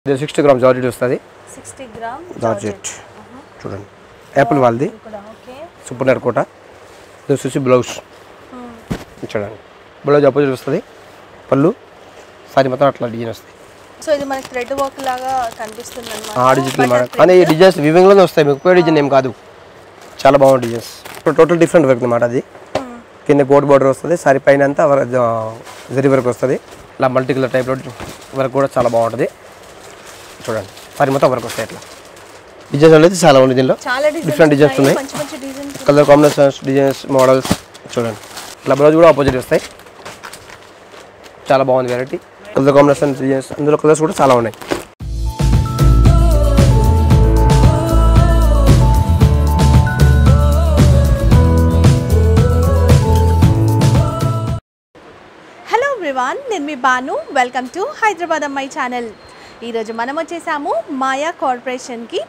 ఇది sixty gram georgette వస్తుంది sixty gram georgette చూడండి యాపిల్ వాళ్ళది కూడా ఓకే సూపర్ నర్ కోట ఇది వచ్చేసి బ్లౌజ్ చూడండి బ్లౌజ్ అపోజిట్ వస్తుంది పళ్ళు సారీ మొత్తం అట్లా డిజైన్ వస్తాయి సో ఇది మనకి థ్రెడ్ వర్క్ లాగా కనిపిస్తుంది ఆ డిజిటల్ మేడం కానీ ఈ డిజైన్స్ వివింగ్లోనే వస్తాయి మీకు ఎక్కువ డిజైన్ ఏం కాదు చాలా బాగుంది డిజైన్స్ ఇప్పుడు టోటల్ డిఫరెంట్ వర్క్ అనమాట అది కింద గోడ్ బార్డర్ వస్తుంది సారీ పైన అంతా వర- ఆ, జరీ వర్క్ వస్తుంది ఇలా మల్టీ కలర్ టైప్లో వర్క్ కూడా చాలా బాగుంటుంది చూడండి సారీ మొత్తం వర్క్ వస్తాయి ఇట్లా డిజైన్స్ అనేది చాలా ఉంది దీనిలో చాలా Different designs ఉన్నాయి. మంచి మంచి designs colour combinations designs models చూడండి ఇట్లా బ్లౌజ్ కూడా ఆపోజిట్ వస్తాయి చాలా బాగుంది వెరైటీ కలర్ కాంబినేషన్ డిజైన్స్ అందులో కలర్స్ కూడా చాలా ఉన్నాయి హలో ఎవ్రీవాన్ నేను మీ బాను వెల్కమ్ టు హైదరాబాద్ అమ్మాయి ఛానల్ ఈరోజు మనం వచ్చేసాము మాయా కార్పొరేషన్కి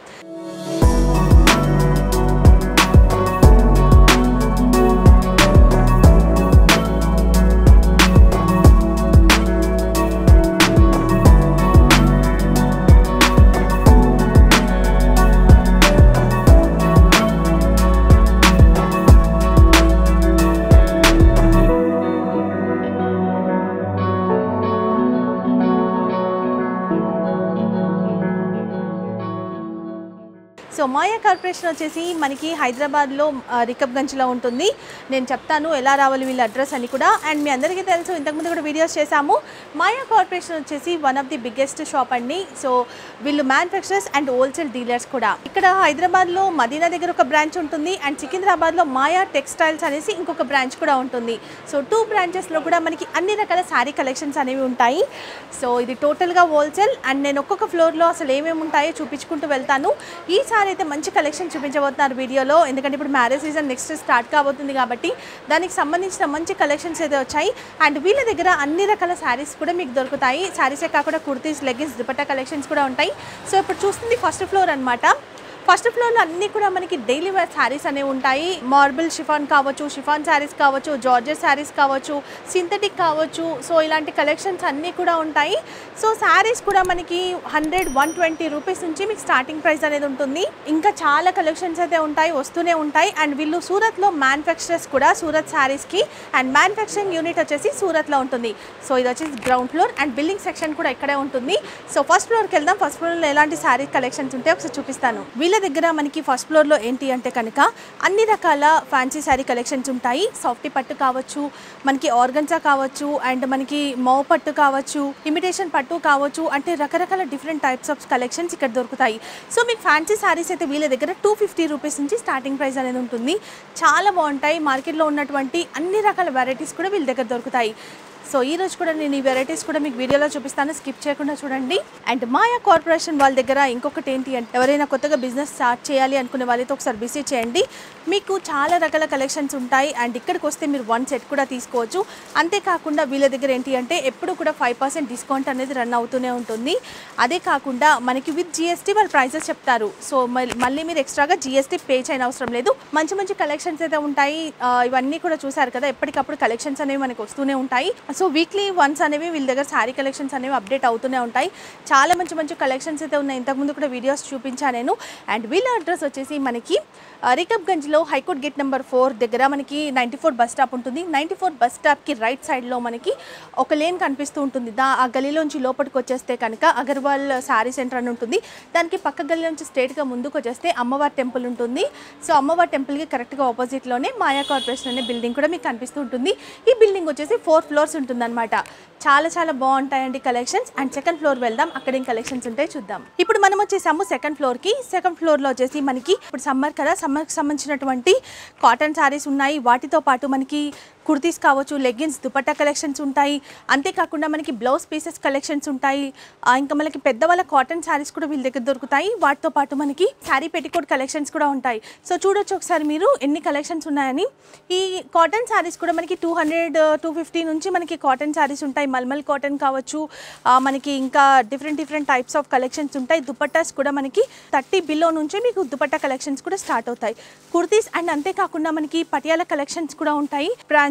సో మాయా కార్పొరేషన్ వచ్చేసి మనకి హైదరాబాద్లో ఆ, రికబ్గంజ్లో ఉంటుంది నేను చెప్తాను ఎలా రావాలి వీళ్ళ అడ్రస్ అని కూడా అండ్ మీ అందరికీ తెలుసు ఇంతకుముందు కూడా వీడియోస్ చేశాము మాయా కార్పొరేషన్ వచ్చేసి one of the biggest shop అండి సో వీళ్ళు మ్యానుఫ్యాక్చరర్స్ అండ్ హోల్సేల్ డీలర్స్ కూడా ఇక్కడ హైదరాబాద్లో మదీనా దగ్గర ఒక బ్రాంచ్ ఉంటుంది అండ్ సికింద్రాబాద్లో మాయా టెక్స్టైల్స్ అనేసి ఇంకొక బ్రాంచ్ కూడా ఉంటుంది సో టూ బ్రాంచెస్లో కూడా మనకి అన్ని రకాల శారీ కలెక్షన్స్ అనేవి ఉంటాయి సో ఇది టోటల్గా హోల్సేల్ అండ్ నేను ఒక్కొక్క ఫ్లోర్లో అసలు ఏమేమి ఉంటాయో చూపించుకుంటూ వెళ్తాను ఈసారి అయితే మంచి కలెక్షన్ చూపించబోతున్నారు వీడియోలో ఎందుకంటే ఇప్పుడు మ్యారేజ్ సీజన్ నెక్స్ట్ స్టార్ట్ కాబోతుంది కాబట్టి దానికి సంబంధించిన మంచి కలెక్షన్స్ అయితే వచ్చాయి అండ్ వీళ్ళ దగ్గర అన్ని రకాల శారీస్ కూడా మీకు దొరుకుతాయి శారీసే కాకుండా కుర్తీస్ లెగ్గిన్స్ దుపట్టా కలెక్షన్స్ కూడా ఉంటాయి సో ఇప్పుడు చూస్తుంది ఫస్ట్ ఫ్లోర్ అన్నమాట ఫస్ట్ ఫ్లోర్లో అన్నీ కూడా మనకి డైలీ వేర్ శారీస్ అనేవి ఉంటాయి మార్బుల్ షిఫాన్ కావచ్చు షిఫాన్ శారీస్ కావచ్చు జార్జెస్ శారీస్ కావచ్చు సింథటిక్ కావచ్చు సో ఇలాంటి కలెక్షన్స్ అన్నీ కూడా ఉంటాయి సో శారీస్ కూడా మనకి హండ్రెడ్ వన్ ట్వంటీ రూపీస్ నుంచి మీకు స్టార్టింగ్ ప్రైస్ అనేది ఉంటుంది ఇంకా చాలా కలెక్షన్స్ అయితే ఉంటాయి వస్తూనే ఉంటాయి అండ్ వీళ్ళు సూరత్లో మ్యానుఫ్యాక్చరర్స్ కూడా సూరత్ శారీస్కి అండ్ మ్యానుఫ్యాక్చరింగ్ యూనిట్ వచ్చేసి సూరత్లో ఉంటుంది సో ఇది వచ్చేసి ground floor and building section కూడా ఇక్కడే ఉంటుంది సో ఫస్ట్ ఫ్లోర్కి వెళ్దాం ఫస్ట్ ఫ్లోర్లో ఎలాంటి శారీ కలెక్షన్స్ ఉంటాయి ఒకసారి చూపిస్తాను వీళ్ళ దగ్గర మనకి ఫస్ట్ ఫ్లోర్లో ఏంటి అంటే కనుక అన్ని రకాల ఫ్యాన్సీ శారీ కలెక్షన్స్ ఉంటాయి సాఫ్టీ పట్టు కావచ్చు మనకి ఆర్గన్సా కావచ్చు అండ్ మనకి మౌ పట్టు కావచ్చు ఇమిటేషన్ పట్టు కావచ్చు అంటే రకరకాల డిఫరెంట్ టైప్స్ ఆఫ్ కలెక్షన్స్ ఇక్కడ దొరుకుతాయి సో మీకు ఫ్యాన్సీ శారీస్ అయితే వీళ్ళ దగ్గర టూ ఫిఫ్టీ రూపీస్ నుంచి స్టార్టింగ్ ప్రైస్ అనేది ఉంటుంది చాలా బాగుంటాయి మార్కెట్లో ఉన్నటువంటి అన్ని రకాల వెరైటీస్ కూడా వీళ్ళ దగ్గర దొరుకుతాయి సో ఈ రోజు కూడా నేను ఈ వెరైటీస్ కూడా మీకు వీడియోలో చూపిస్తాను స్కిప్ చేయకుండా చూడండి అండ్ మాయా కార్పొరేషన్ వాళ్ళ దగ్గర ఇంకొకటి ఏంటి అంటే ఎవరైనా కొత్తగా బిజినెస్ స్టార్ట్ చేయాలి అనుకునే వాళ్ళతో ఒకసారి విజిట్ చేయండి మీకు చాలా రకాల కలెక్షన్స్ ఉంటాయి అండ్ ఇక్కడికి వస్తే మీరు వన్ సెట్ కూడా తీసుకోవచ్చు అంతేకాకుండా వీళ్ళ దగ్గర ఏంటి అంటే ఎప్పుడు కూడా ఫైవ్ పర్సెంట్ డిస్కౌంట్ అనేది రన్ అవుతూనే ఉంటుంది అదే కాకుండా మనకి విత్ జిఎస్టీ వాళ్ళు ప్రైసెస్ చెప్తారు సో మల్- మళ్ళీ మీరు ఎక్స్ట్రాగా జిఎస్టీ పే చేయని అవసరం లేదు మంచి మంచి కలెక్షన్స్ అయితే ఉంటాయి ఆ, ఇవన్నీ కూడా చూసారు కదా ఎప్పటికప్పుడు కలెక్షన్స్ అనేవి మనకి వస్తూనే ఉంటాయి సో వీక్లీ వన్స్ అనేవి వీళ్ళ దగ్గర శారీ కలెక్షన్స్ అనేవి అప్డేట్ అవుతూనే ఉంటాయి చాలా మంచి మంచి కలెక్షన్స్ అయితే ఉన్నాయి ఇంతకుముందు కూడా వీడియోస్ చూపించాను నేను అండ్ వీళ్ళ అడ్రస్ వచ్చేసి మనకి ఆ, రికబ్గంజ్లో హైకోర్ట్ గేట్ నెంబర్ ఫోర్ దగ్గర మనకి నైంటీ ఫోర్ బస్ స్టాప్ ఉంటుంది నైంటీ ఫోర్ బస్ స్టాప్కి రైట్ సైడ్లో మనకి ఒక లేన్ కనిపిస్తూ ఉంటుంది దా ఆ గలీలోంచి లోపలికి వచ్చేస్తే కనుక అగర్వాల్ శారీ సెంటర్ అని ఉంటుంది దానికి పక్క గల్లీ నుంచి స్ట్రేట్గా ముందుకు వచ్చేస్తే అమ్మవారి టెంపుల్ ఉంటుంది సో అమ్మవారి టెంపుల్కి కరెక్ట్గా ఆపోజిట్లోనే మాయా కార్పొరేషన్ అనే బిల్డింగ్ కూడా మీకు కనిపిస్తూ ఉంటుంది ఈ బిల్డింగ్ వచ్చేసి ఫోర్ ఫ్లోర్స్ ఉంటుందన్నమాట చాలా చాలా బాగుంటాయండి కలెక్షన్స్ అండ్ సెకండ్ ఫ్లోర్ వెళ్దాం అక్కడ ఏం కలెక్షన్స్ ఉంటాయి చూద్దాం ఇప్పుడు మనం వచ్చేసాము సెకండ్ ఫ్లోర్కి సెకండ్ ఫ్లోర్లో వచ్చేసి మనకి ఇప్పుడు సమ్మర్ కదా సమ్మర్కి సంబంధించినటువంటి కాటన్ శారీస్ ఉన్నాయి వాటితో పాటు మనకి కుర్తీస్ కావచ్చు లెగ్గిన్స్ దుపట్టా కలెక్షన్స్ ఉంటాయి అంతేకాకుండా మనకి బ్లౌజ్ పీసెస్ కలెక్షన్స్ ఉంటాయి ఆ, ఇంకా మనకి పెద్దవాళ్ళ కాటన్ శారీస్ కూడా వీళ్ళ దగ్గర దొరుకుతాయి వాటితో పాటు మనకి శారీ పెట్టికోట్ కలెక్షన్స్ కూడా ఉంటాయి సో చూడొచ్చు ఒకసారి మీరు ఎన్ని కలెక్షన్స్ ఉన్నాయని ఈ కాటన్ శారీస్ కూడా మనకి టూ హండ్రెడ్ టూ ఫిఫ్టీ నుంచి మనకి కాటన్ శారీస్ ఉంటాయి మల్మల్ కాటన్ కావచ్చు ఆ, మనకి ఇంకా different different types of collections ఉంటాయి దుపట్టాస్ కూడా మనకి థర్టీ బిలో నుంచే మీకు దుపట్టా కలెక్షన్స్ కూడా స్టార్ట్ అవుతాయి కుర్తీస్ అండ్ అంతేకాకుండా మనకి పటియాల కలెక్షన్స్ కూడా ఉంటాయి బ్రాంచ్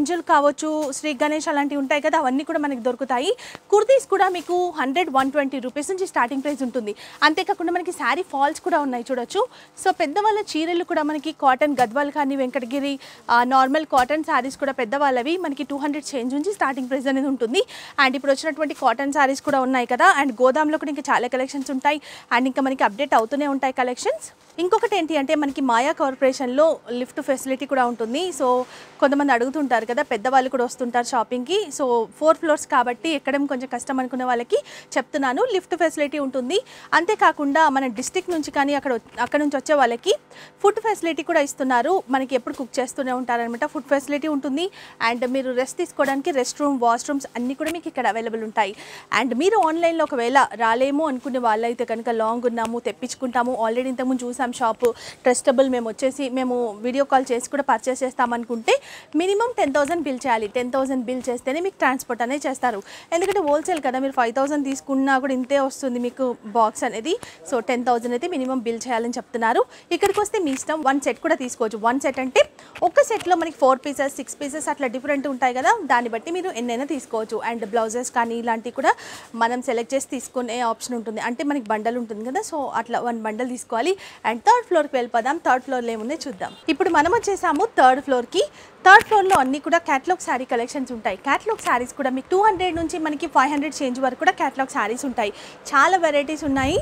గంజులు కావచ్చు శ్రీ గణేష్ అలాంటివి ఉంటాయి కదా అవన్నీ కూడా మనకి దొరుకుతాయి కుర్తీస్ కూడా మీకు హండ్రెడ్ వన్ ట్వంటీ రూపీస్ నుంచి స్టార్టింగ్ ప్రైస్ ఉంటుంది అంతేకాకుండా మనకి శారీ ఫాల్స్ కూడా ఉన్నాయి చూడొచ్చు సో పెద్దవాళ్ళ చీరలు కూడా మనకి కాటన్ గద్వాల్ కానీ వెంకటగిరి నార్మల్ కాటన్ శారీస్ కూడా పెద్దవాళ్ళవి మనకి టూ హండ్రెడ్ చేంజ్ నుంచి స్టార్టింగ్ ప్రైస్ అనేది ఉంటుంది అండ్ ఇప్పుడు వచ్చినటువంటి కాటన్ శారీస్ కూడా ఉన్నాయి కదా అండ్ గోదాంలో కూడా ఇంకా చాలా కలెక్షన్స్ ఉంటాయి అండ్ ఇంకా మనకి అప్డేట్ అవుతూనే ఉంటాయి కలెక్షన్స్ ఇంకొకటి ఏంటి అంటే మనకి మాయా కార్పొరేషన్లో లిఫ్ట్ ఫెసిలిటీ కూడా ఉంటుంది సో కొంతమంది అడుగుతుంటారు కదా పెద్దవాళ్ళు కూడా వస్తుంటారు షాపింగ్కి సో ఫోర్ ఫ్లోర్స్ కాబట్టి ఎక్కడం కొంచెం కష్టం అనుకునే వాళ్ళకి చెప్తున్నాను లిఫ్ట్ ఫెసిలిటీ ఉంటుంది అంతేకాకుండా మన డిస్టిక్ నుంచి కానీ అక్కడ అక్కడ నుంచి వచ్చే వాళ్ళకి ఫుడ్ ఫెసిలిటీ కూడా ఇస్తున్నారు మనకి ఎప్పుడు కుక్ చేస్తూనే ఉంటారనమాట ఫుడ్ ఫెసిలిటీ ఉంటుంది అండ్ మీరు రెస్ట్ తీసుకోవడానికి రెస్ట్ రూమ్ వాష్రూమ్స్ అన్నీ కూడా మీకు ఇక్కడ అవైలబుల్ ఉంటాయి అండ్ మీరు ఆన్లైన్లో ఒకవేళ రాలేము అనుకునే వాళ్ళైతే కనుక లాంగ్ ఉన్నాము తెప్పించుకుంటాము ఆల్రెడీ ఇంతకుముందు చూసాం షాపు ట్రస్టబుల్ మేము వచ్చేసి మేము వీడియో కాల్ చేసి కూడా పర్చేస్ చేస్తామనుకుంటే మినిమం టెన్ థౌసండ్ బిల్ చేయాలి టెన్ థౌసండ్ బిల్ చేస్తేనే మీకు ట్రాన్స్పోర్ట్ అనేది చేస్తారు ఎందుకంటే హోల్సేల్ కదా మీరు ఫైవ్ థౌసండ్ తీసుకున్నా కూడా ఇంతే వస్తుంది మీకు బాక్స్ అనేది సో టెన్ థౌసండ్ అయితే మినిమం బిల్ చేయాలని చెప్తున్నారు ఇక్కడికి వస్తే మీ ఇష్టం వన్ సెట్ కూడా తీసుకోవచ్చు వన్ సెట్ అంటే ఒక సెట్లో మనకి ఫోర్ పీసెస్ సిక్స్ పీసెస్ అట్లా డిఫరెంట్ ఉంటాయి కదా దాన్ని బట్టి మీరు ఎన్నైనా తీసుకోవచ్చు అండ్ బ్లౌజెస్ కానీ ఇలాంటివి కూడా మనం సెలెక్ట్ చేసి తీసుకునే ఆప్షన్ ఉంటుంది అంటే మనకి బండల్ ఉంటుంది కదా సో అట్లా వన్ బండల్ తీసుకోవాలి అండ్ థర్డ్ ఫ్లోర్కి వెళ్ళిపోదాం థర్డ్ ఫ్లోర్లో ఏమున్నాయి చూద్దాం ఇప్పుడు మనం వచ్చేసాము థర్డ్ ఫ్లోర్కి థర్డ్ ఫ్లోర్లో అన్ని కూడా క్యాటలాగ్ శారీ కలెక్షన్స్ ఉంటాయి క్యాటలాగ్ శారీస్ కూడా మీకు టూ హండ్రెడ్ నుంచి మనకి ఫైవ్ హండ్రెడ్ చేంజ్ వరకు కూడా క్యాటలాగ్ శారీస్ ఉంటాయి చాలా వెరైటీస్ ఉన్నాయి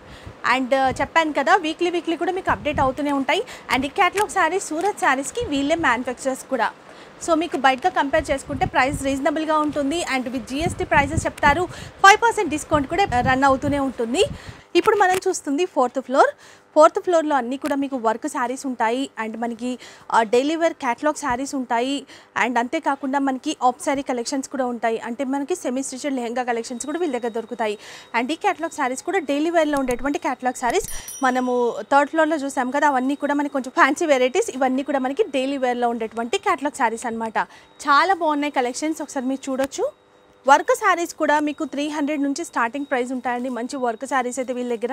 అండ్ చెప్పాను కదా వీక్లీ వీక్లీ కూడా మీకు అప్డేట్ అవుతూనే ఉంటాయి అండ్ ఈ క్యాటలాగ్ శారీస్ సూరత్ శారీస్కి వీళ్ళే మ్యానుఫ్యాక్చరర్స్ కూడా సో మీకు బయటతో కంపేర్ చేసుకుంటే ప్రైస్ రీజనబుల్గా ఉంటుంది అండ్ విత్ జిఎస్టీ ప్రైజెస్ చెప్తారు ఫైవ్ పర్సెంట్ డిస్కౌంట్ కూడా రన్ అవుతూనే ఉంటుంది ఇప్పుడు మనం చూస్తుంది ఫోర్త్ ఫ్లోర్ ఫోర్త్ ఫ్లోర్లో అన్నీ కూడా మీకు వర్క్ శారీస్ ఉంటాయి అండ్ మనకి డైలీ వేర్ క్యాటలాగ్ శారీస్ ఉంటాయి అండ్ అంతేకాకుండా మనకి ఆఫ్ శారీ కలెక్షన్స్ కూడా ఉంటాయి అంటే మనకి సెమీ స్టిచెడ్ లెహంగా కలెక్షన్స్ కూడా వీళ్ళ దగ్గర దొరుకుతాయి అండ్ ఈ క్యాటలాగ్ శారీస్ కూడా డైలీ వేర్లో ఉండేటువంటి క్యాటలాగ్ శారీస్ మనము థర్డ్ ఫ్లోర్లో చూసాం కదా అవన్నీ కూడా మనకి కొంచెం ఫ్యాన్సీ వెరైటీస్ ఇవన్నీ కూడా మనకి డైలీ వేర్లో ఉండేటువంటి క్యాటలాగ్ శారీస్ అనమాట చాలా బాగున్నాయి కలెక్షన్స్ ఒకసారి మీరు చూడొచ్చు వర్క్ శారీస్ కూడా మీకు త్రీ హండ్రెడ్ నుంచి స్టార్టింగ్ ప్రైస్ ఉంటాయండి మంచి వర్క్ శారీస్ అయితే వీళ్ళ దగ్గర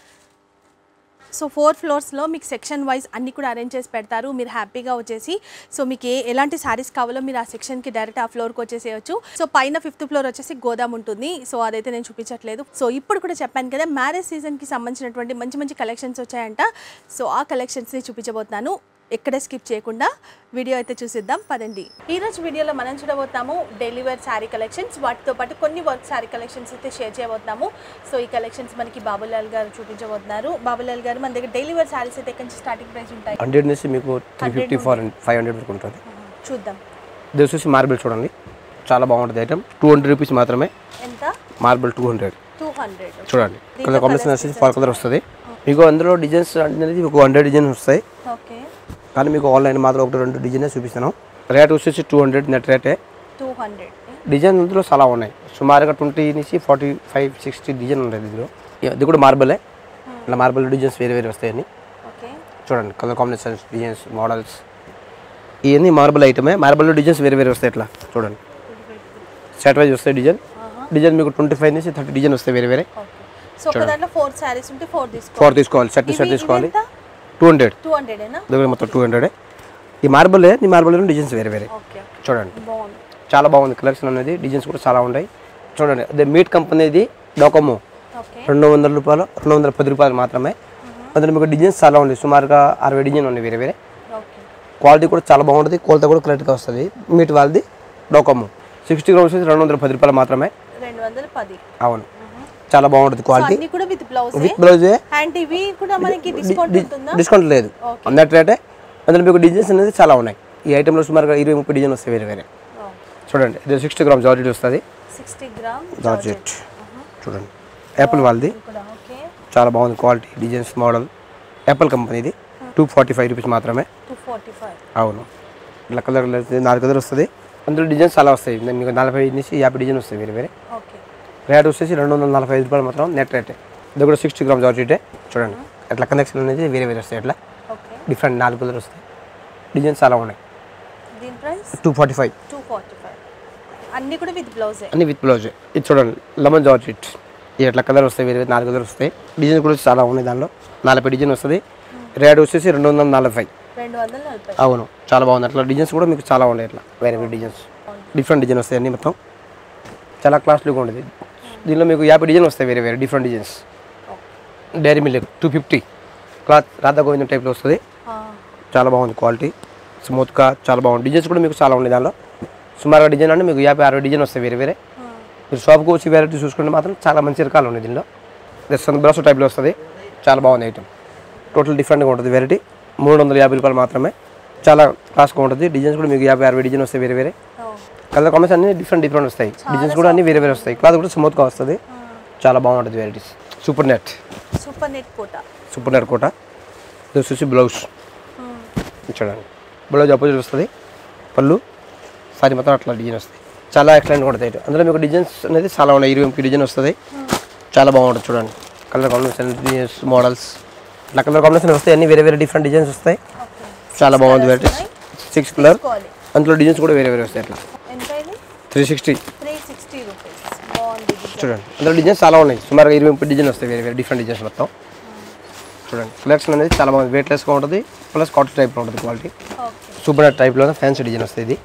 సో ఫోర్ ఫ్లోర్స్లో మీకు సెక్షన్ వైజ్ అన్ని కూడా అరేంజ్ చేసి పెడతారు మీరు హ్యాపీగా వచ్చేసి సో మీకు ఏ ఎలాంటి శారీస్ కావాలో మీరు ఆ సెక్షన్కి డైరెక్ట్ ఆ ఫ్లోర్కి వచ్చేసేయచ్చు సో పైన ఫిఫ్త్ ఫ్లోర్ వచ్చేసి గోదాం ఉంటుంది సో అదైతే నేను చూపించట్లేదు సో ఇప్పుడు కూడా చెప్పాను కదా మ్యారేజ్ సీజన్కి సంబంధించినటువంటి మంచి మంచి కలెక్షన్స్ వచ్చాయంట సో ఆ కలెక్షన్స్ని చూపించబోతున్నాను ఎక్కడ స్కిప్ చేయకుండా వీడియో అయితే చూసిద్దాం పదండి ఈ రోజు వీడియోలో మనం చూడబోతాము డైలీ వేర్ శారీ కలెక్షన్స్ వాటితో పాటు కొన్ని వర్క్ శారీ కలెక్షన్స్ అయితే షేర్ చేయబోతున్నాము సో ఈ కలెక్షన్స్ మనకి బాబులాల్ గారు చూపించబోతున్నారు బాబులాల్ గారు మన దగ్గర డైలీ వేర్ శారీస్ అయితే ఎక్కడి నుంచి స్టార్టింగ్ ప్రైస్ ఉంటాయి హండ్రెడ్ నుంచి మీకు three fifty four five hundred వరకు ఉంటుంది చూద్దాం ఇది వచ్చేసి మార్బుల్ చూడండి చాలా బాగుంటుంది ఐటమ్ టూ హండ్రెడ్ రూపీస్ మాత్రమే ఎంత marble two hundred two hundred చూడండి కలర్ కాంబినేషన్ వచ్చేసి ఫాల్ కలర్ వస్తుంది మీకు అందులో డిజైన్స్ అనేది మీకు హండ్రెడ్ డిజైన్స్ వస్తాయి ఓకే కానీ మీకు ఆన్లైన్ మాత్రం ఒకటి రెండు డిజైన్ చూపిస్తాను రేట్ వచ్చేసి టూ హండ్రెడ్ నెట్ రేటే టూ హండ్రెడ్ డిజైన్ ఇందులో చాలా ఉన్నాయి సుమారుగా ట్వంటీ నుంచి ఫార్టీ ఫైవ్ సిక్స్టీ డిజైన్ ఉంటుంది ఇందులో ఇది కూడా మార్బలే ఇలా మార్బల్ డిజైన్స్ వేరే వేరే వస్తాయని ఓకే చూడండి కలర్ కాంబినేషన్స్ డిజైన్స్ మోడల్స్ ఇవన్నీ మార్బల్ ఐటమే మార్బల్ డిజైన్స్ వేరే వేరే వస్తాయి ఇట్లా చూడండి సెట్ వైజ్ వస్తాయి డిజైన్ డిజైన్ మీకు ట్వంటీ ఫైవ్ నుంచి థర్టీ డిజైన్ వస్తాయి వేరే వేరే ఓకే సో ఒక దాంట్లో ఫోర్ శారీస్ ఉంటే ఫోర్ తీసుకో ఫోర్ తీసుకోవాలి సెట్ సెట్ తీసుకోవాలి టూ హండ్రెడ్ టూ హండ్రెడేనా దగ్గర మొత్తం టూ హండ్రెడ్ ఈ మార్బలే ఈ మార్బల్ డిజైన్స్ వేరే వేరే ఓకే చూడండి బాగుంది చాలా బాగుంది కలెక్షన్ అనేది డిజైన్స్ కూడా చాలా ఉన్నాయి చూడండి అదే మీట్ కంపెనీది డోకమో ఓకే రెండు వందల రూపాయలు రెండు వందల పది రూపాయలు మాత్రమే అందులో మీకు డిజైన్స్ చాలా ఉన్నాయి సుమారుగా అరవై డిజైన్ ఉన్నాయి వేరే వేరే ఓకే క్వాలిటీ కూడా చాలా బాగుంటుంది క్వాలిటీ కూడా కరెక్ట్గా వస్తుంది మీట్ వాళ్ళది డోకమో సిక్స్టీ గ్రామ్స్ వచ్చి రెండు వందల పది రూపాయలు మాత్రమే రెండు వందల పది అవును చాలా బాగుంటుంది క్వాలిటీ అన్ని కూడా విత్ బ్లౌజ్ విత్ బ్లౌజే అండ్ ఇవి కూడా మనకి డిస్కౌంట్ ఉంటుందా డిస్కౌంట్ లేదు అన్నట్టు రేటే అందులో మీకు డిజైన్స్ అనేది చాలా ఉన్నాయి ఈ ఐటెంలో సుమారుగా ఇరవై ముప్పై డిజైన్ వస్తాయి వేరే వేరే చూడండి ఇది సిక్స్టీ గ్రామ్ జార్జెట్ వస్తుంది సిక్స్టీ గ్రామ్ జార్జెట్ చూడండి యాపిల్ వాళ్ళది కూడా ఓకే చాలా బాగుంది క్వాలిటీ డిజైన్స్ మోడల్ యాపిల్ కంపెనీది టూ ఫార్టీ ఫైవ్ రూపీస్ మాత్రమే టూ ఫార్టీ ఫైవ్ అవును ఇట్లా కలర్ నాలుగు కలర్ వస్తుంది అందులో డిజైన్స్ చాలా వస్తాయి మీకు నలభై ఐదు నుంచి యాభై డిజైన్ వస్తాయి వేరే వేరే ఓకే రేట్ వచ్చేసి రెండు వందల నలభై ఐదు రూపాయలు మాత్రం నెట్ రేటే ఇది కూడా సిక్స్టీ గ్రామ్ జార్జెటే చూడండి అట్లా కనెక్షన్ అనేది వేరే వేరే వస్తాయి అట్లా ఓకే డిఫరెంట్ నాలుగు కలర్ వస్తాయి డిజైన్స్ చాలా ఉన్నాయి దీని price two forty five two forty five అన్ని కూడా విత్ బ్లౌజే అన్ని విత్ బ్లౌజ్ ఇది చూడండి లెమన్ జార్జెట్ ఇది ఎట్లా కలర్ వస్తాయి వేరే వేరే నాలుగు కలర్ వస్తాయి డిజైన్ కూడా చాలా ఉన్నాయి దానిలో నలభై డిజైన్ వస్తుంది రేట్ వచ్చేసి రెండు వందల నలభై రెండు వందల నలభై అవును చాలా బాగుంది అట్లా డిజైన్స్ కూడా మీకు చాలా ఉన్నాయి ఇట్లా వేరే వేరే డిజైన్స్ డిఫరెంట్ డిజైన్ వస్తాయి అన్ని మొత్తం చాలా క్లాస్ లుక్ ఉంటుంది దీనిలో మీకు యాభై డిజైన్ వస్తాయి వేరే వేరే different designs dairy milk two fifty cloth Radha Govindam టైప్లో వస్తుంది ఆ, చాలా బాగుంది క్వాలిటీ స్మూత్గా చాలా బాగుంది డిజైన్స్ కూడా మీకు చాలా ఉన్నాయి దానిలో సుమారుగా డిజైన్ అంటే మీకు యాభై అరవై డిజైన్ వస్తాయి వేరే వేరే ఆ, మీరు షాప్కి వచ్చి వెరైటీ చూసుకుంటే మాత్రం చాలా మంచి రకాలు ఉన్నాయి దీనిలో సన్ బ్రాస్ టైప్లో వస్తుంది చాలా బాగుంది ఐటమ్ టోటల్ డిఫరెంట్గా ఉంటుంది వెరైటీ మూడు వందల యాభై రూపాయలు మాత్రమే చాలా క్లాస్గా ఉంటుంది డిజైన్స్ కూడా మీకు యాభై అరవై డిజైన్ వస్తాయి వేరే వేరే ఓ, కలర్ కాంబినేషన్ అన్ని డిఫరెంట్ డిఫరెంట్ వస్తాయి డిజైన్స్ కూడా అన్ని వేరే వేరే వస్తాయి క్లాత్ కూడా స్మూత్గా వస్తుంది చాలా బాగుంటుంది varieties super net super net Kota super net Kota ఇది వచ్చేసి బ్లౌజ్ ఉమ్, చూడండి బ్లౌజ్ అపోజిట్ వస్తుంది పళ్ళు సారీ మొత్తం అట్లా డిజైన్ వస్తాయి చాలా ఎక్సలెంట్ ఉంటుంది అందులో మీకు డిజైన్స్ అనేది చాలా ఉన్నాయి ఇరవై ముప్పై డిజైన్ వస్తుంది చాలా బాగుంటుంది చూడండి కలర్ కాంబినేషన్ డిజైన్స్ మోడల్స్ ఇట్లా కలర్ కాంబినేషన్ వస్తాయి అన్ని వేరే వేరే డిఫరెంట్ డిజైన్స్ వస్తాయి ఓకే చాలా బాగుంది వెరైటీస్ సిక్స్ కలర్ తీసుకోవాలి అందులో డిజైన్స్ కూడా వేరే వేరే వస్తాయి అట్లా ఎంత ఇది three sixty three sixty rupees బాగుంది డిజైన్ చూడండి అందులో డిజైన్స్ చాలా ఉన్నాయి సుమారుగా ఇరవై ముప్పై డిజైన్ వస్తాయి వేరే వేరే డిఫరెంట్ డిజైన్స్ మొత్తం చూడండి కలెక్షన్ అనేది చాలా బాగుంది వెయిట్లెస్గా ఉంటుంది ప్లస్ కాటన్ టైప్లో ఉంటుంది క్వాలిటీ ఓకే సూపర్ నెట్ టైప్లో ఫ్యాన్సీ డిజైన్ వస్తుంది ఇది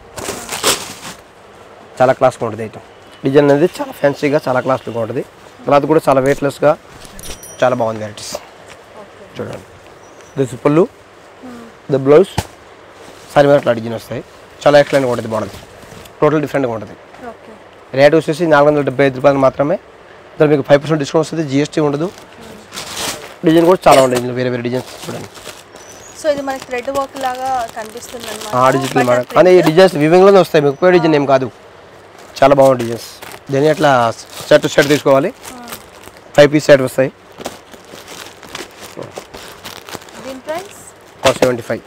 చాలా క్లాస్గా ఉంటుంది ఐటమ్ డిజైన్ అనేది చాలా ఫ్యాన్సీగా చాలా క్లాస్గా ఉంటుంది క్లాత్ కూడా చాలా వెయిట్లెస్గా చాలా బాగుంది వెరైటీస్ ఓకే చూడండి this pallu the blouse sari మీద అట్లా డిజైన్ వస్తాయి చాలా ఎక్సలెంట్గా ఉంటుంది బాగుంటుంది టోటల్ డిఫరెంట్గా ఉంటుంది ఓకే రేట్ వచ్చేసి నాలుగు వందల డెబ్బై ఐదు రూపాయలు మాత్రమే దాని మీకు ఫైవ్ పర్సెంట్ డిస్కౌంట్ వస్తుంది జిఎస్టీ ఉండదు డిజైన్ కూడా చాలా ఉంటుంది ఇందులో వేరే వేరే డిజైన్స్ చూడండి సో ఇది మనకి థ్రెడ్ వర్క్ లాగా కనిపిస్తుంది ఆ డిజిటల్ మోడల్ కానీ ఈ డిజైన్స్ వివింగ్లోనే వస్తాయి మీకు ఎక్కువ డిజైన్ ఏం కాదు చాలా బాగుంది డిజైన్స్ దీన్ని అట్లా సెట్ టు సెట్ తీసుకోవాలి ఫైవ్ పీస్ సెట్ వస్తాయి దీని price cost seventy five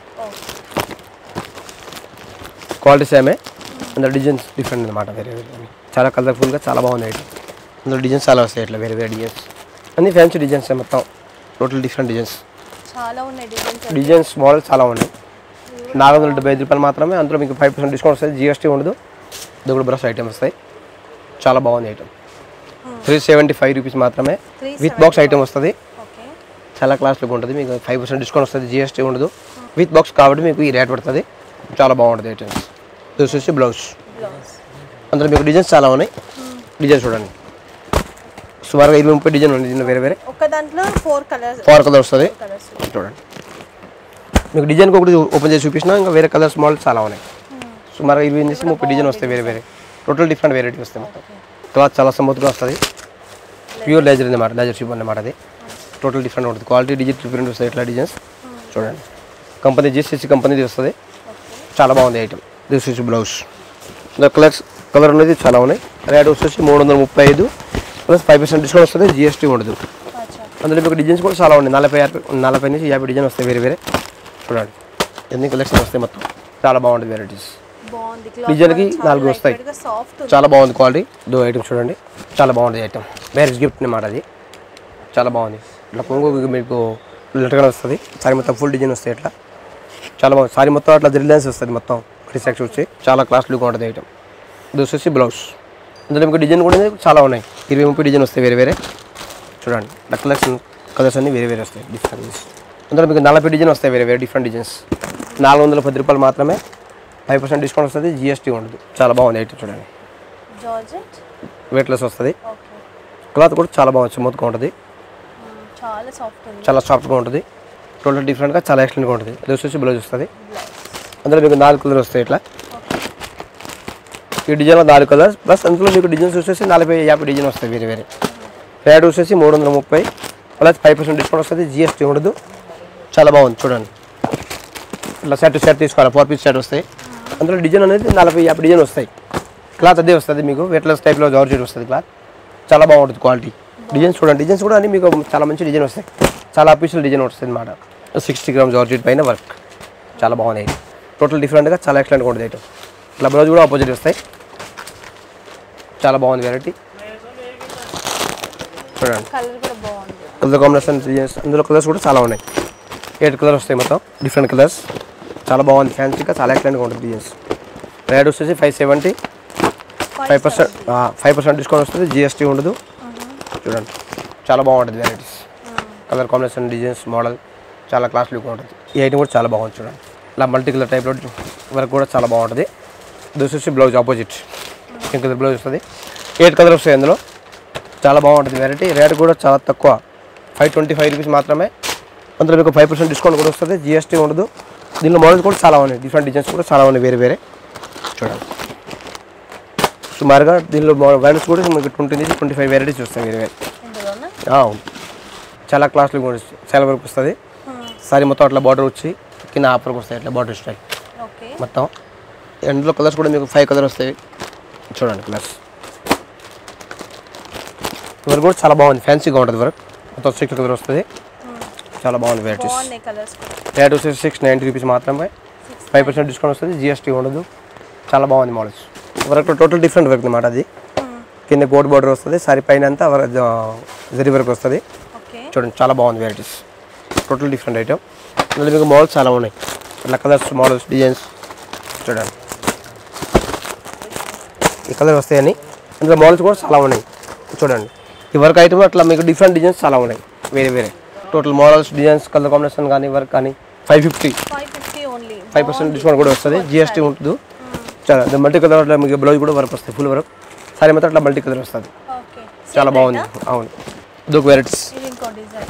quality సేమే అందులో డిజైన్స్ డిఫరెంట్ అనమాట వేరే వేరే అన్ని. చాలా కలర్ఫుల్గా చాలా బాగుంది ఐటమ్ అందులో డిజైన్స్ చాలా వస్తాయి ఇట్లా వేరే వేరే డిజైన్స్ అన్ని ఫ్యాన్సీ డిజైన్స్ మొత్తం టోటల్ డిఫరెంట్ డిజైన్స్ చాలా ఉన్నాయి డిజైన్స్ డిజైన్స్ మోడల్ చాలా ఉన్నాయి నాలుగు వందల డెబ్బై ఐదు రూపాయలు మాత్రమే అందులో మీకు ఫైవ్ పర్సెంట్ డిస్కౌంట్ వస్తుంది జిఎస్టీ ఉండదు ఇది కూడా బ్రష్ ఐటమ్ వస్తాయి చాలా బాగుంది item three seventy five rupees మాత్రమే విత్ బాక్స్ ఐటమ్ వస్తుంది ఓకే చాలా క్లాస్ లుక్ ఉంటుంది మీకు ఫైవ్ పర్సెంట్ డిస్కౌంట్ వస్తుంది జిఎస్టీ ఉండదు విత్ బాక్స్ కాబట్టి మీకు ఈ రేట్ పడుతుంది చాలా బాగుంటుంది ఐటమ్స్ ఇది వచ్చేసి బ్లౌజ్ బ్లౌజ్ అందులో మీకు డిజైన్స్ చాలా ఉన్నాయి డిజైన్ చూడండి సుమారుగా ఇరవై ముప్పై డిజైన్ ఉంది దీనిలో వేరే వేరే ఒక దాంట్లో ఫోర్ కలర్స్ ఫోర్ కలర్ వస్తుంది కలర్స్ చూడండి మీకు డిజైన్ ఒకటి ఓపెన్ చేసి చూపించిన ఇంకా వేరే కలర్స్ మోడల్స్ చాలా ఉన్నాయి సుమారుగా ఇరవై నుంచి ముప్పై డిజైన్ వస్తాయి వేరే వేరే టోటల్ డిఫరెంట్ వెరైటీ వస్తాయి మొత్తం క్లాత్ చాలా స్మూత్గా వస్తుంది ప్యూర్ లేజర్ అన్నమాట లేజర్ షిప్ అన్నమాట అది టోటల్ డిఫరెంట్ ఉంటుంది క్వాలిటీ డిజిటల్ డిఫరెంట్ వస్తాయి ఇట్లా డిజైన్స్ చూడండి కంపెనీ జీసీసీ కంపెనీది వస్తుంది చాలా బాగుంది ఐటమ్ దిస్ వచ్చి బ్లౌజ్ ఇంకా కలర్స్ కలర్ అనేది చాలా ఉన్నాయి రేట్ వచ్చేసి మూడు వందల ముప్పై ఐదు ప్లస్ ఫైవ్ పర్సెంట్ డిస్కౌంట్ వస్తుంది జిఎస్టీ ఉండదు అచ్చా అందులో మీకు డిజైన్స్ కూడా చాలా ఉన్నాయి నలభై యాభై నలభై నుంచి యాభై డిజైన్ వస్తాయి వేరే వేరే చూడండి ఎన్ని కలెక్షన్ వస్తాయి మొత్తం చాలా బాగుంటుంది వెరైటీస్ బాగుంది డిజైన్కి నాలుగు వస్తాయి. సాఫ్ట్ చాలా బాగుంది క్వాలిటీ దో ఐటమ్ చూడండి చాలా బాగుంది ఐటమ్ మ్యారేజ్ గిఫ్ట్ అన్నమాట అది చాలా బాగుంది ఇట్లా కొంగు మీకు లెటర్గా వస్తుంది సారీ మొత్తం ఫుల్ డిజైన్ వస్తాయి ఇట్లా చాలా బాగుంది సారీ మొత్తం అట్లా రిలయన్స్ వస్తుంది మొత్తం త్రీ సెక్స్ వచ్చి చాలా క్లాస్ లుక్ ఉంటుంది ఐటమ్ ఇది వచ్చేసి బ్లౌజ్ ఇందులో మీకు డిజైన్ కూడా చాలా ఉన్నాయి ఇరవై ముప్పై డిజైన్ వస్తాయి వేరే వేరే చూడండి ఇట్లా కలెక్షన్ కలర్స్ అన్ని వేరే వేరే వస్తాయి డిఫరెంట్ అందులో మీకు నలభై డిజైన్ వస్తాయి వేరే వేరే డిఫరెంట్ డిజైన్స్ నాలుగు వందల పది రూపాయలు మాత్రమే ఫైవ్ పర్సెంట్ డిస్కౌంట్ వస్తుంది జిఎస్టీ ఉండదు చాలా బాగుంది ఐటమ్ చూడండి జార్జెట్ వెయిట్లెస్ వస్తుంది ఓకే క్లాత్ కూడా చాలా బాగుంది స్మూత్గా ఉంటుంది చాలా సాఫ్ట్ ఉంది చాలా సాఫ్ట్గా ఉంటుంది టోటల్ డిఫరెంట్గా చాలా ఎక్సలెంట్గా ఉంటుంది ఇది వచ్చేసి బ్లౌజ్ వస్తుంది అందులో మీకు నాలుగు కలర్ వస్తాయి ఇట్లా ఈ డిజైన్లో నాలుగు కలర్స్ ప్లస్ అందులో మీకు డిజైన్స్ వచ్చేసి నలభై యాభై డిజైన్ వస్తాయి వేరే వేరే రేట్ వచ్చేసి మూడు వందల ముప్పై ప్లస్ ఫైవ్ పర్సెంట్ డిస్కౌంట్ వస్తుంది జిఎస్టీ ఉండదు చాలా బాగుంది చూడండి ఇట్లా సెట్ సెట్ తీసుకోవాలి ఫోర్ పీస్ సెట్ వస్తాయి అందులో డిజైన్ అనేది నలభై యాభై డిజైన్ వస్తాయి క్లాత్ అదే వస్తుంది మీకు వెట్లెస్ టైప్లో జార్జెట్ వస్తుంది క్లాత్ చాలా బాగుంటుంది క్వాలిటీ డిజైన్స్ చూడండి డిజైన్స్ కూడా అన్ని మీకు చాలా మంచి డిజైన్ వస్తాయి చాలా అఫీషియల్ డిజైన్ వస్తుంది అనమాట సిక్స్టీ గ్రామ్ జార్జెట్ పైన వర్క్ చాలా బాగుంది ఇది టోటల్ డిఫరెంట్గా చాలా ఎక్సలెంట్గా ఉంటుంది ఐటమ్ ఇట్లా బ్లౌజ్ కూడా ఆపోజిట్ వస్తాయి చాలా బాగుంది వెరైటీ చూడండి కలర్ కూడా బాగుంది కలర్ కాంబినేషన్ డిజైన్స్ అందులో కలర్స్ కూడా చాలా ఉన్నాయి ఎయిట్ కలర్స్ వస్తాయి మొత్తం డిఫరెంట్ కలర్స్ చాలా బాగుంది ఫ్యాన్సీగా చాలా ఎక్సలెంట్గా ఉంటుంది డిజైన్స్ రేట్ వచ్చేసి five seventy five percent five percent discount వస్తుంది జిఎస్టీ ఉండదు చూడండి చాలా బాగుంటుంది varieties colour combination designs model చాలా క్లాస్ లుక్ ఉంటుంది ఈ ఐటమ్ కూడా చాలా బాగుంది చూడండి ఇలా మల్టీ కలర్ టైప్లో వర్క్ కూడా చాలా బాగుంటుంది ఇది వచ్చేసి blouse opposite pink colour blouse వస్తుంది ఎయిట్ కలర్ వస్తాయి అందులో చాలా బాగుంటుంది వెరైటీ రేట్ కూడా చాలా తక్కువ ఫైవ్ ట్వంటీ ఫైవ్ రూపీస్ మాత్రమే అందులో మీకు ఫైవ్ పర్సెంట్ డిస్కౌంట్ కూడా వస్తుంది జిఎస్టీ ఉండదు దీనిలో మోడల్స్ కూడా చాలా ఉన్నాయి డిఫరెంట్ డిజైన్స్ కూడా చాలా ఉన్నాయి వేరే వేరే చూడండి సుమారుగా దీనిలో వెరైటీస్ కూడా మీకు ట్వంటీ నుంచి ట్వంటీ ఫైవ్ వెరైటీస్ వస్తాయి వేరే వేరే ఇందులోనా ఆ, అవును చాలా క్లాస్లు కూడా వస్తాయి. చాలా వరకు వస్తుంది సారీ మొత్తం అట్లా బార్డర్ వచ్చి కింద ఆఫర్కి వస్తాయి అట్లా బార్డర్ స్టైల్ ఓకే మొత్తం ఎండ్లో కలర్స్ కూడా మీకు ఫైవ్ కలర్ వస్తాయి చూడండి కలర్స్ వర్క్ కూడా చాలా బాగుంది ఫ్యాన్సీగా ఉంటుంది వర్క్ మొత్తం సిక్స్ కలర్ వస్తుంది చాలా బాగుంది వెరైటీస్ బాగున్నాయి కలర్స్ రేట్ వచ్చేసి సిక్స్ నైంటీ రూపీస్ మాత్రమే ఫైవ్ పర్సెంట్ డిస్కౌంట్ వస్తుంది జిఎస్టీ ఉండదు చాలా బాగుంది models work total different work అనమాట అది కింద కోట్ బార్డర్ వస్తుంది సారీ పైన అంతా వర- జ- జరీ వర్క్ వస్తుంది ఓకే చూడండి చాలా బాగుంది వెరైటీస్ టోటల్ డిఫరెంట్ ఐటమ్ అందులో మీకు మోడల్స్ చాలా ఉన్నాయి ఇట్లా కలర్స్ మోడల్స్ డిజైన్స్ చూడండి ఈ కలర్ వస్తాయని అందులో మోడల్స్ కూడా చాలా ఉన్నాయి చూడండి ఈ వర్క్ ఐటమ్ అట్లా మీకు డిఫరెంట్ డిజైన్స్ చాలా ఉన్నాయి వేరే వేరే total models designs colour combination కానీ వర్క్ కానీ five fifty five fifty only five percent discount కూడా వస్తుంది జిఎస్టీ ఉంటుంది చాలా మల్టీ కలర్ అట్లా మీకు బ్లౌజ్ కూడా వర్క్ వస్తుంది ఫుల్ వర్క్ సారీ మాత్రం అట్లా మల్టీ కలర్ వస్తుంది ఓకే చాలా బాగుంది అవును ఇదొక వెరైటీస్ ఇది ఇంకో డిజైన్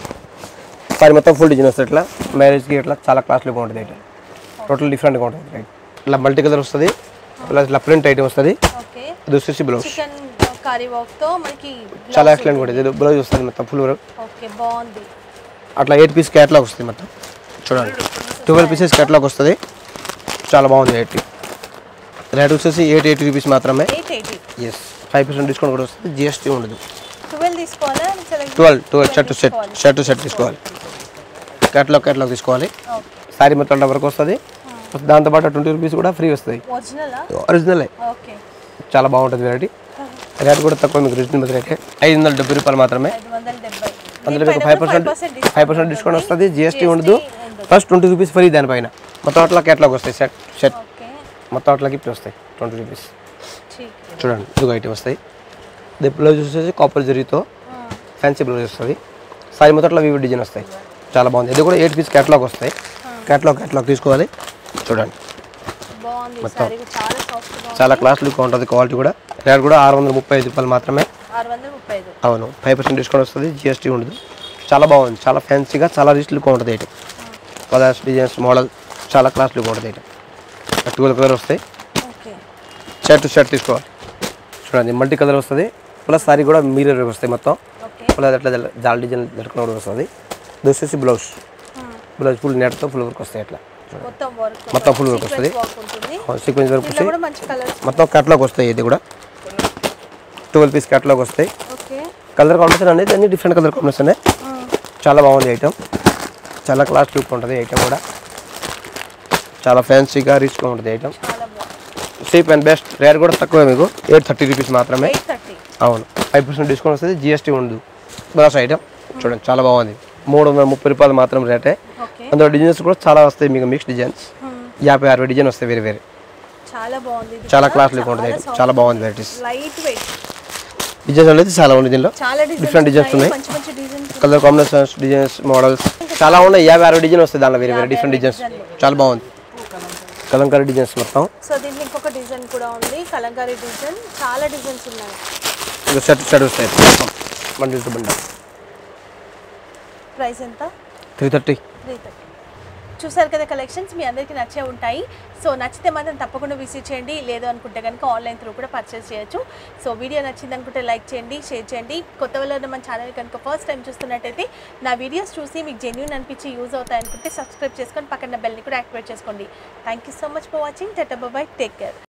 సారీ మొత్తం ఫుల్ డిజైన్ వస్తుంది ఇట్లా మ్యారేజ్కి ఇట్లా చాలా క్లాస్లీగా ఉంటుంది ఐటమ్ టోటల్ డిఫరెంట్గా ఉంటుంది రైట్ ఇట్లా మల్టీ కలర్ వస్తుంది ప్లస్ ఇట్లా ప్రింట్ ఐటమ్ వస్తుంది ఓకే ఇది వచ్చేసి బ్లౌజ్ చికెన్ కర్రీ తో మనకి చాలా ఎక్సలెంట్ కూడా ఇది బ్లౌజ్ వస్తుంది మొత్తం ఫుల్ వర్క్ ఓకే బాగుంది అట్లా ఎయిట్ పీస్ క్యాట్లాగ్ వస్తుంది మొత్తం చూడండి ట్వెల్వ్ పీసెస్ క్యాట్లాగ్ వస్తుంది చాలా బాగుంది ఎయిటీ రేట్ వచ్చేసి ఎయిట్ ఎయిటీ రూపీస్ మాత్రమే ఎయిట్ ఎయిటీ ఎస్ ఫైవ్ పర్సెంట్ డిస్కౌంట్ కూడా వస్తుంది జిఎస్టీ ఉండదు ట్వెల్వ్ తీసుకోవాలా select twelve twelve shirt two set shirt two set తీసుకోవాలి క్యాట్లాగ్ క్యాట్లాగ్ తీసుకోవాలి ఓకే సారీ మొత్తం వరకు వస్తుంది దాంతోపాటు ట్వంటీ రూపీస్ కూడా ఫ్రీ వస్తుంది ఒరిజినలా ఒరిజినలే ఓకే చాలా బాగుంటుంది వెరైటీ రేట్ కూడా తక్కువ మీకు రీజనబుల్ రేట్ ఐదు వందల డెబ్బై రూపాయలు మాత్రమే ఐదు వందల డెబ్బై అందులో మీకు five percent five percent discount వస్తుంది జిఎస్టీ ఉండదు ఫస్ట్ ట్వంటీ రూపీస్ ఫ్రీ దానిపైన మొత్తం అట్లా కేటలాగ్ వస్తాయి సెట్ సెట్ ఓకే మొత్తం అట్లా గిఫ్ట్ వస్తాయి ట్వంటీ రూపీస్ ठीक చూడండి ఇదిగో ఐటమ్ వస్తాయి ఇది బ్లౌజ్ వచ్చేసి కాపర్ జరీతో ఫ్యాన్సీ బ్లౌజ్ వస్తుంది సారీ మొత్తం అట్లా వివి డిజైన్ వస్తాయి చాలా బాగుంది ఇది కూడా ఎయిట్ పీస్ కేటలాగ్ వస్తాయి కేటలాగ్ కేటలాగ్ తీసుకోవాలి చూడండి బాగుంది సారీ చాలా సాఫ్ట్ గా చాలా క్లాస్ లుక్ ఉంటుంది క్వాలిటీ కూడా రేట్ కూడా ఆరు వందల ముప్పై ఐదు రూపాయలు మాత్రమే ఆరు వందల ముప్పై ఐదు అవును ఫైవ్ పర్సెంట్ డిస్కౌంట్ వస్తుంది జిఎస్టీ ఉండదు చాలా బాగుంది చాలా ఫ్యాన్సీగా చాలా రిచ్ లుక్ ఉంటుంది ఐటమ్ కలర్స్ డిజైన్స్ మోడల్ చాలా క్లాస్ లుక్ ఉంటుంది ఐటమ్ ట్వెల్వ్ కలర్ వస్తాయి ఓకే షర్ట్ షర్ట్ తీసుకోవాలి చూడండి మల్టీ కలర్ వస్తుంది ప్లస్ సారీ కూడా మీరర్ వస్తాయి మొత్తం ఓకే ప్లస్ అట్లా జల- జాల డిజైన్ జరుపుకున్న కూడా వస్తుంది ఇది వచ్చేసి బ్లౌజ్ బ్లౌజ్ ఫుల్ నెట్తో ఫుల్ వర్క్ వస్తాయి అట్లా మొత్తం వర్క్ మొత్తం ఫుల్ వర్క్ వస్తుంది వర్క్ ఉంటుంది సీక్వెన్స్ వర్క్ దీంట్లో వస్తాయి కూడా మంచి కలర్స్ మొత్తం కట్లాగ్ వస్తాయి ఇది కూడా ట్వెల్వ్ పీస్ కట్లాగ్ వస్తాయి ఓకే కలర్ కాంబినేషన్ అనేది అన్ని డిఫరెంట్ కలర్ కాంబినేషన్ చాలా బాగుంది ఐటమ్ చాలా క్లాస్ లుక్ ఉంటుంది ఐటమ్ కూడా చాలా ఫ్యాన్సీగా రిచ్గా ఉంటుంది ఐటమ్ చాలా బాగుంది చీప్ అండ్ బెస్ట్ రేట్ కూడా తక్కువ మీకు ఎయిట్ థర్టీ రూపీస్ మాత్రమే ఎయిట్ థర్టీ అవును ఫైవ్ పర్సెంట్ డిస్కౌంట్ వస్తుంది జిఎస్టీ ఉండదు బ్రాస్ ఐటమ్ చూడండి చాలా బాగుంది మూడు వందల ముప్పై రూపాయలు మాత్రం రేటే ఓకే అందులో డిజైన్స్ కూడా చాలా వస్తాయి మీకు మిక్స్ డిజైన్స్ యాభై అరవై డిజైన్ వస్తాయి వేరే వేరే చాలా బాగుంది ఇది చాలా కూడా. క్లాస్ లుక్ ఉంటుంది item. చాలా బాగుంది వెరైటీస్ లైట్ వెయిట్ డిజైన్స్ అనేది చాలా ఉంది దీనిలో చాలా Different designs డిజైన్స్ ఉన్నాయి. మంచి మంచి designs colour combinations designs models చాలా ఉన్నాయి యాభై అరవై డిజైన్ వస్తాయి దానిలో వేరే వేరే డిఫరెంట్ డిజైన్స్ చాలా బాగుంది కలంకారీ డిజైన్స్ మొత్తం సో దీంట్లో ఇంకొక డిజైన్ కూడా ఉంది కలంకారీ డిజైన్ చాలా డిజైన్స్ ఉన్నాయి ఇక షర్ట్ షర్ట్ వస్తాయి మొత్తం బండిల్ టు బండిల్ ప్రైస్ ఎంత త్రీ థర్టీ త్రీ థర్టీ చూసారు కదా కలెక్షన్స్ మీ అందరికీ నచ్చే ఉంటాయి సో నచ్చితే మాత్రం తప్పకుండా విజిట్ చేయండి లేదు అనుకుంటే కనుక ఆన్లైన్ త్రూ కూడా పర్చేస్ చేయొచ్చు సో వీడియో నచ్చింది అనుకుంటే లైక్ చేయండి షేర్ చేయండి కొత్త వాళ్ళు మన ఛానల్ కనుక ఫస్ట్ టైం చూస్తున్నట్టయితే నా వీడియోస్ చూసి మీకు జెన్యున్ అనిపించి యూజ్ అవుతాయి అనుకుంటే సబ్స్క్రైబ్ చేసుకొని పక్కన బెల్ని కూడా యాక్టివేట్ చేసుకోండి thank you so much for watching టెట్ బాయ్ టేక్ కేర్